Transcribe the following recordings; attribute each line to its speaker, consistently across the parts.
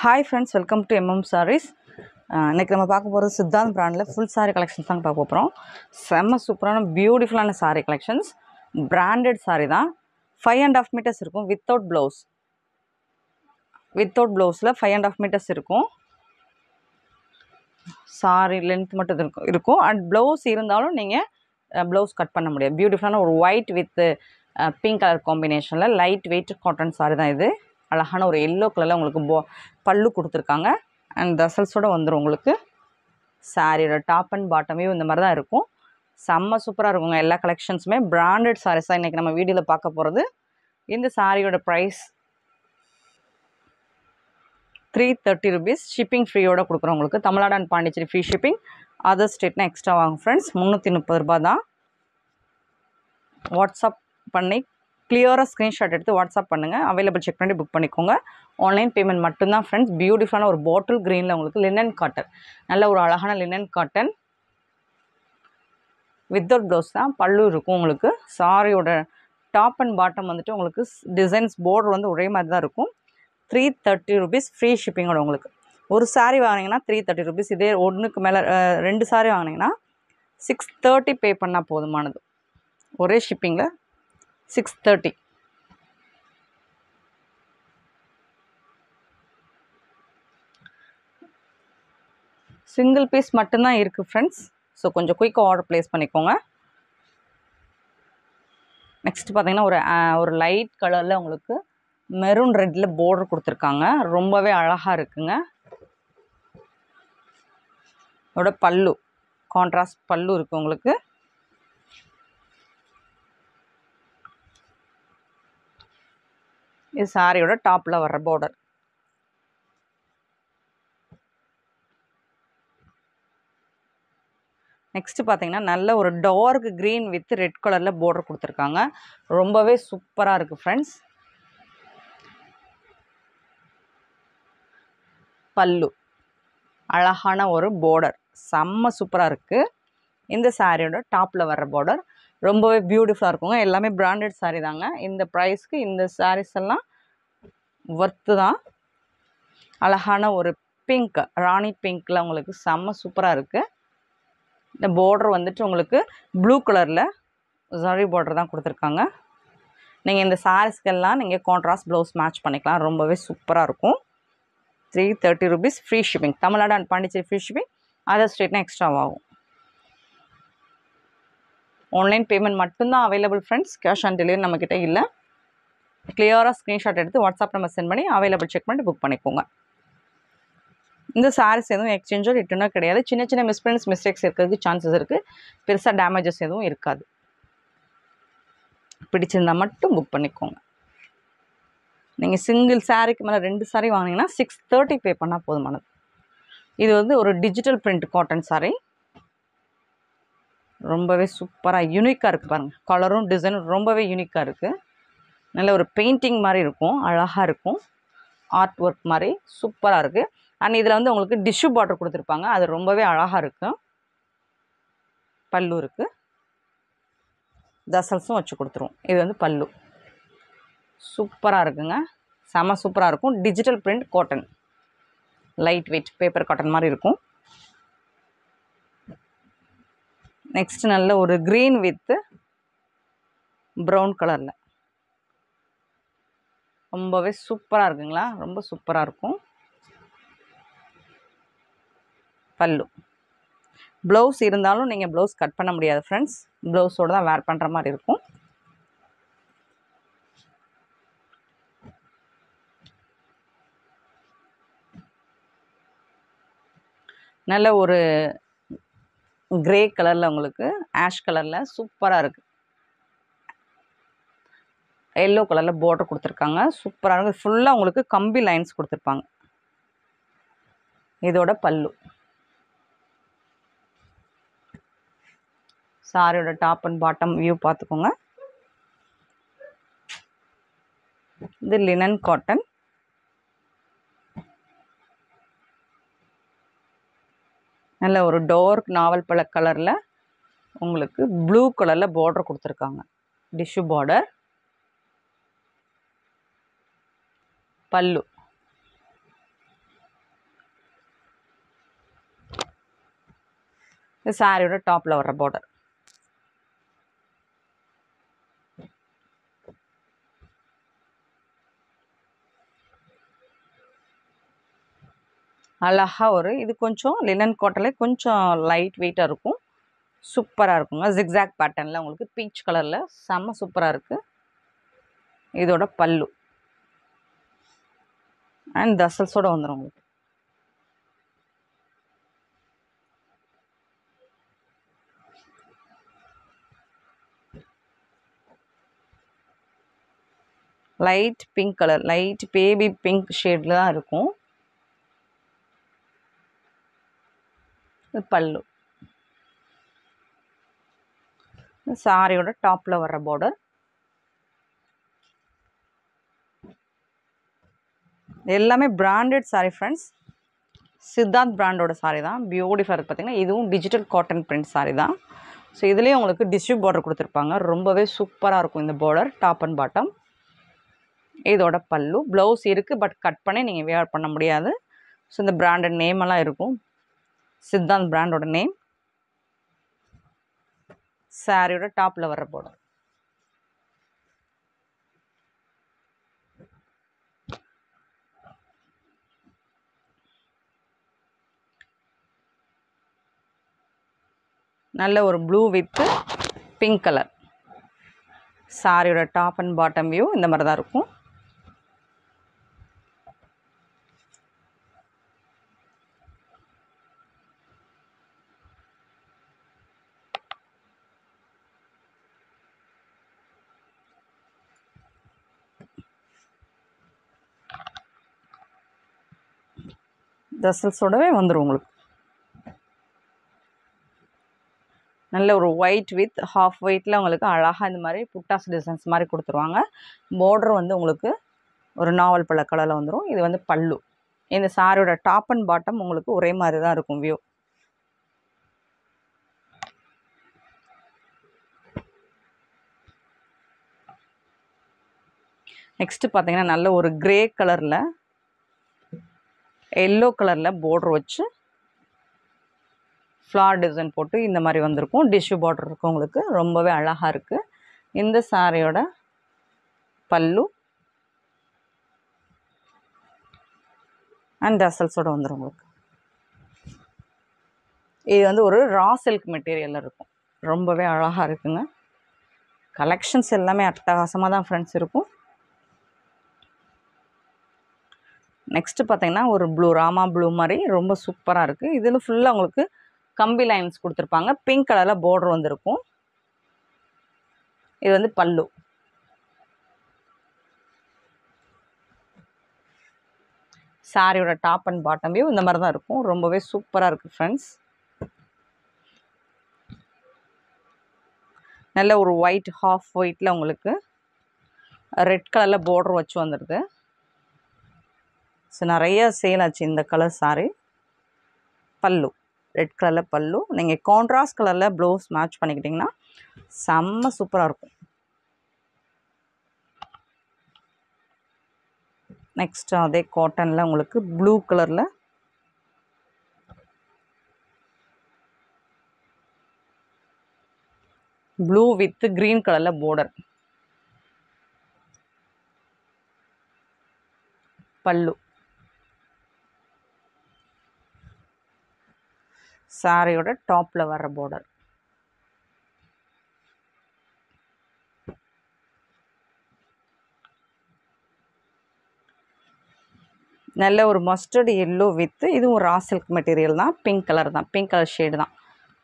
Speaker 1: hi friends welcome to MM sarees இன்றைக்கி நம்ம பார்க்க போகிறது சித்தாந்த் பிராண்டில் ஃபுல் saree கலெக்ஷன்ஸ் தான் பார்க்க போகிறோம் செம்ம சூப்பரான பியூட்டிஃபுல்லான saree கலெக்ஷன்ஸ் பிராண்டட் saree தான் ஃபைவ் அண்ட் ஆஃப் மீட்டர்ஸ் இருக்கும் வித்தவுட் ப்ளவுஸ் வித்தவுட் ப்ளவுஸில் ஃபைவ் அண்ட் ஆஃப் மீட்டர்ஸ் இருக்கும் சாரி லென்த் மட்டும் இருக்கும் இருக்கும் அண்ட் ப்ளவுஸ் இருந்தாலும் நீங்கள் ப்ளவுஸ் கட் பண்ண முடியாது பியூட்டிஃபுல்லான ஒரு ஒயிட் வித் பிங்க் கலர் காம்பினேஷனில் லைட் வெயிட் காட்டன் சாரி தான் இது அழகான ஒரு எல்லோ கலரில் உங்களுக்கு போ பல்லு கொடுத்துருக்காங்க அண்ட் தசல்ஸோட வந்துடும் உங்களுக்கு சாரியோட டாப் அண்ட் பாட்டமையும் இந்த மாதிரி தான் இருக்கும் செம்ம சூப்பராக இருக்குங்க எல்லா கலெக்ஷன்ஸுமே பிராண்டட் சாரீஸ் தான் இன்றைக்கி நம்ம வீடியோவில் பார்க்க போகிறது இந்த சாரியோட price three thirty rupees shipping ஃப்ரீயோட கொடுக்குறோம் உங்களுக்கு Tamil Nadu and Pondicherry free shipping other ஸ்டேட்னா எக்ஸ்ட்ரா வாங்கும் ஃப்ரெண்ட்ஸ் முந்நூற்றி முப்பது ரூபா தான் வாட்ஸ்அப் பண்ணி கிளியராக ஸ்க்ரீன்ஷாட் எடுத்து வாட்ஸ்அப் பண்ணுங்கள் அவைலபிள் செக் பண்ணி புக் பண்ணிக்கோங்க ஆன்லைன் பேமெண்ட் மட்டும்தான் ஃப்ரெண்ட்ஸ் பியூட்டிஃபுல்லான ஒரு பாட்டில் க்ரீனில் உங்களுக்கு லினன் காட்டன் நல்ல ஒரு அழகான லினன் காட்டன் வித்தவுட் ப்ளவுஸ் தான் பல்லு இருக்கும் உங்களுக்கு சாரியோட டாப் அண்ட் பாட்டம் வந்துட்டு உங்களுக்கு டிசைன்ஸ் border வந்து ஒரே மாதிரி தான் இருக்கும் த்ரீ தேர்ட்டி ருபீஸ் ஃப்ரீ ஷிப்பிங்கோட உங்களுக்கு ஒரு saree வாங்கினீங்கன்னா த்ரீ தேர்ட்டி ருபீஸ் இதே ஒன்றுக்கு மேலே ரெண்டு saree வாங்கினீங்கன்னா சிக்ஸ் தேர்ட்டி பே பண்ணால் போதுமானது ஒரே ஷிப்பிங்கில் சிக்ஸ் தேர்ட்டி சிங்கிள் பீஸ் மட்டும்தான் இருக்குது ஃப்ரெண்ட்ஸ் ஸோ கொஞ்சம் குயிக்காக ஆர்டர் ப்ளேஸ் பண்ணிக்கோங்க நெக்ஸ்ட் பார்த்தீங்கன்னா ஒரு ஆஹ், ஒரு லைட் கலரில் உங்களுக்கு மெரூன் ரெட்டில் border கொடுத்துருக்காங்க ரொம்பவே அழகாக இருக்குங்க அதோட பல்லு கான்ட்ராஸ்ட் பல்லு இருக்குது உங்களுக்கு இது சாரியோட டாப்பில் வர்ற border நெக்ஸ்ட்டு பார்த்தீங்கன்னா நல்ல ஒரு டார்க் க்ரீன் வித் ரெட் கலரில் border கொடுத்துருக்காங்க ரொம்பவே சூப்பராக இருக்குது ஃப்ரெண்ட்ஸ் பல்லு அழகான ஒரு border செம்ம சூப்பராக இருக்குது இந்த சாரியோட டாப்பில் வர்ற border ரொம்பவே பியூட்டிஃபுல்லாக இருக்குங்க எல்லாமே பிராண்டட் saree தாங்க இந்த ப்ரைஸ்க்கு இந்த sarees எல்லாம் ஒர்த்து தான் அழகான ஒரு பிங்க் ராணி பிங்க்கில் உங்களுக்கு செம்ம சூப்பராக இருக்குது இந்த border வந்துட்டு உங்களுக்கு ப்ளூ கலரில் ஜரி border தான் கொடுத்துருக்காங்க நீங்கள் இந்த சாரீஸ்க்கெல்லாம் நீங்கள் கான்ட்ராஸ்ட் ப்ளவுஸ் மேட்ச் பண்ணிக்கலாம் ரொம்பவே சூப்பராக இருக்கும் three thirty rupees free shipping Tamil Nadu and Pondicherry free shipping other ஸ்டேட்னா எக்ஸ்ட்ரா ஆகும் ஆன்லைன் பேமெண்ட் மட்டும்தான் available friends cash on delivery நம்மக்கிட்ட இல்லை கிளியராக ஸ்க்ரீன்ஷாட் எடுத்து வாட்ஸ்அப் நம்பர் சென்ட் பண்ணி அவைலபிள் செக் பண்ணி புக் பண்ணிக்கோங்க இந்த சாரீஸ் எதுவும் எக்ஸ்சேஞ்சோ ரிட்டனோ கிடையாது சின்ன சின்ன மிஸ்பிரிண்ட்ஸ் மிஸ்டேக்ஸ் இருக்கிறதுக்கு சான்சஸ் இருக்குது பெருசாக டேமேஜஸ் எதுவும் இருக்காது பிடிச்சிருந்தா மட்டும் புக் பண்ணிக்கோங்க நீங்கள் சிங்கிள் சாரீக்கு மேலே ரெண்டு சாரீ வாங்கினீங்கன்னா சிக்ஸ் தேர்ட்டி பே பண்ணால் போதுமானது இது வந்து ஒரு டிஜிட்டல் பிரிண்ட் காட்டன் saree ரொம்பவே சூப்பராக யூனிக்காக இருக்குது பாருங்கள் கலரும் டிசைனும் ரொம்பவே யூனிக்காக இருக்குது நல்ல ஒரு பெயிண்டிங் மாதிரி இருக்கும் அழகாக இருக்கும் ஆர்ட் ஒர்க் மாதிரி சூப்பராக இருக்குது அண்ட் இதில் வந்து உங்களுக்கு டிஷ்யூ பார்டர் கொடுத்துருப்பாங்க அது ரொம்பவே அழகாக இருக்கும் பல்லு இருக்குது தசல்ஸும் வச்சு கொடுத்துருவோம் இது வந்து பல்லு சூப்பராக இருக்குங்க செம சூப்பராக இருக்கும் digital print cotton light weight paper cotton மாதிரி இருக்கும் நெக்ஸ்ட் நல்ல ஒரு க்ரீன் வித்து ப்ரௌன் கலரில் ரொம்பவே சூப்பராக இருக்குங்களா ரொம்ப சூப்பராக இருக்கும் பல்லு ப்ளவுஸ் இருந்தாலும் நீங்கள் ப்ளவுஸ் கட் பண்ண முடியாது ஃப்ரெண்ட்ஸ் ப்ளவுஸோடு தான் வேர் பண்ணுற மாதிரி இருக்கும் நல்ல ஒரு கிரே கலரில் உங்களுக்கு ஆஷ் கலரில் சூப்பராக இருக்குது எல்லோ கலரில் border கொடுத்துருக்காங்க சூப்பராக இருக்குது ஃபுல்லாக உங்களுக்கு கம்பி லைன்ஸ் கொடுத்துருப்பாங்க இதோட பல்லு சாரியோட டாப் அண்ட் பாட்டம் வியூ பார்த்துக்கோங்க இது லினன் காட்டன் நல்ல ஒரு டார்க் நாவல் பழ கலரில் உங்களுக்கு ப்ளூ கலரில் border கொடுத்துருக்காங்க டிஷ்யூ பார்டர் பல்லு இது சாரியோட டாப்பில் வர்ற பார்டர் அழகா ஒரு இது கொஞ்சம் லினன் காட்டனில் கொஞ்சம் லைட் வெயிட்டாக இருக்கும் சூப்பராக இருக்குங்க ஜிக்ஸாக் பேட்டர்னில் உங்களுக்கு பீச் கலரில் செம்ம சூப்பராக இருக்குது இதோட பல்லு அண்ட் தசல்ஸோட வந்துடும் உங்களுக்கு light pink colour light baby pink ஷேடில் தான் இருக்கும் இது பல்லு சாரியோட டாப்பில் வர்ற பார்டர் எல்லாமே பிராண்டட் சாரி ஃப்ரெண்ட்ஸ் சித்தார்த் பிராண்டோட சாரி தான் பியூட்டிஃபுல்லாக இருக்குது பார்த்தீங்கன்னா இதுவும் டிஜிட்டல் காட்டன் பிரிண்ட் சாரி தான் ஸோ இதுலேயும் உங்களுக்கு டிஷ்யூ பார்டர் கொடுத்துருப்பாங்க ரொம்பவே சூப்பராக இருக்கும் இந்த பார்டர் டாப் அண்ட் பாட்டம் இதோட பல்லு ப்ளவுஸ் இருக்குது பட் கட் பண்ணி நீங்கள் வேர் பண்ண முடியாது ஸோ இந்த பிராண்டட் நேம் எல்லாம் இருக்கும் சித்தாந்த் பிராண்டோட நேம் சாரியோட டாப்பில் வர்ற பார்டர் நல்ல ஒரு ப்ளூ வித்து பிங்க் கலர் சாரியோட டாப் அண்ட் பாட்டம் வியூ இந்த மாதிரி தான் இருக்கும் தசல்ஸோடவே வந்துடும் உங்களுக்கு நல்ல ஒரு ஒயிட் வித் ஹாஃப் ஒயிட்டில் உங்களுக்கு அழகாக இந்த மாதிரி புட்டாஸ் டிசைன்ஸ் மாதிரி கொடுத்துருவாங்க பார்டர் வந்து உங்களுக்கு ஒரு நாவல் பழ கலரில் வந்துடும் இது வந்து பல்லு இந்த சாரியோட டாப் அண்ட் பாட்டம் உங்களுக்கு ஒரே மாதிரி தான் இருக்கும் வியூ நெக்ஸ்ட்டு பார்த்தீங்கன்னா நல்ல ஒரு கிரே கலரில் எல்லோ கலரில் பார்டர் வச்சு ஃப்ளார் டிசைன் போட்டு இந்த மாதிரி வந்திருக்கும் டிஷ்யூ பார்டர் இருக்கும் உங்களுக்கு ரொம்பவே அழகாக இருக்குது இந்த சாரியோட பல்லு அண்ட் டசல்ஸோட வந்துடும் உங்களுக்கு இது வந்து ஒரு ரா சில்க் மெட்டீரியலில் இருக்கும் ரொம்பவே அழகாக இருக்குங்க கலெக்ஷன்ஸ் எல்லாமே அட்டகாசமாக தான் ஃப்ரெண்ட்ஸ் இருக்கும் நெக்ஸ்ட்டு பார்த்தீங்கன்னா ஒரு ப்ளூ ராமா ப்ளூ மாதிரி ரொம்ப சூப்பராக இருக்குது இதில் ஃபுல்லாக உங்களுக்கு கம்பி லைன்ஸ் கொடுத்துருப்பாங்க பிங்க் கலரில் பார்டர் வந்திருக்கும் இது வந்து பல்லு சாரியோட டாப் அண்ட் பாட்டம் வியூ இந்த மாதிரி தான் இருக்கும் ரொம்பவே சூப்பராக இருக்குது ஃப்ரெண்ட்ஸ் நல்ல ஒரு ஒயிட் ஹாஃப் ஒயிட்டில் உங்களுக்கு ரெட் கலரில் பார்டர் வச்சு வந்துடுது ஸோ நிறைய சேல் ஆச்சு இந்த கலர் சாரி பல்லு ரெட் கலரில் பல்லு நீங்கள் கான்ட்ராஸ்ட் கலரில் ப்ளவுஸ் மேட்ச் பண்ணிக்கிட்டிங்கன்னா செம்ம சூப்பராக இருக்கும் நெக்ஸ்ட் அதே காட்டனில் உங்களுக்கு ப்ளூ கலரில் ப்ளூ வித் க்ரீன் கலரில் border பல்லு சாரியோட டாப்பில் வர்ற border நல்ல ஒரு மஸ்டர்ட் எல்லோ வித் இதுவும் ரா சில்க் மெட்டீரியல் தான் பிங்க் கலர் தான் பிங்க் கலர் ஷேடு தான்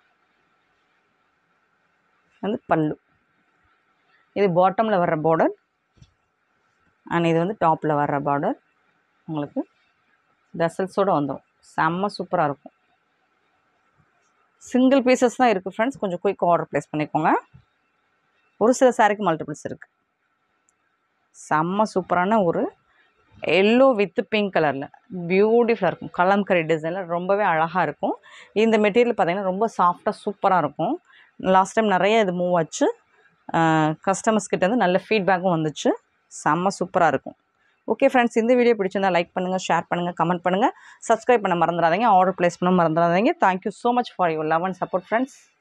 Speaker 1: வந்து பல்லு இது பாட்டமில் வர்ற பார்டர் அண்ட் இது வந்து டாப்பில் வர்ற பார்டர் உங்களுக்கு டசல்ஸோடு வந்துடும் செம்ம சூப்பராக இருக்கும் சிங்கிள் பீசஸ் தான் இருக்குது ஃப்ரெண்ட்ஸ் கொஞ்சம் குயிக் ஆர்டர் ப்ளேஸ் பண்ணிக்கோங்க ஒரு சில சாரிக்கு மல்டிபிள்ஸ் இருக்குது செம்ம சூப்பரான ஒரு எல்லோ வித் பிங்க் கலரில் பியூட்டிஃபுல்லாக இருக்கும் கலம்கரி டிசைனில் ரொம்பவே அழகாக இருக்கும் இந்த மெட்டீரியல் பார்த்திங்கன்னா ரொம்ப சாஃப்டாக சூப்பராக இருக்கும் லாஸ்ட் டைம் நிறைய இது மூவ் ஆச்சு கஸ்டமர்ஸ் கிட்டேருந்து நல்ல ஃபீட்பேக்கும் வந்துச்சு செம்ம சூப்பராக இருக்கும் ஓகே ஃப்ரெண்ட்ஸ் இந்த வீடியோ பிடிச்சிருந்தா லைக் பண்ணுங்கள் ஷேர் பண்ணுங்கள் கமெண்ட் பண்ணுங்கள் சப்ஸ்கிரைப் பண்ண மறந்துடாதீங்க ஆர்டர் ப்ளேஸ் பண்ண மறந்துடாதீங்க thank you so much for your love and support friends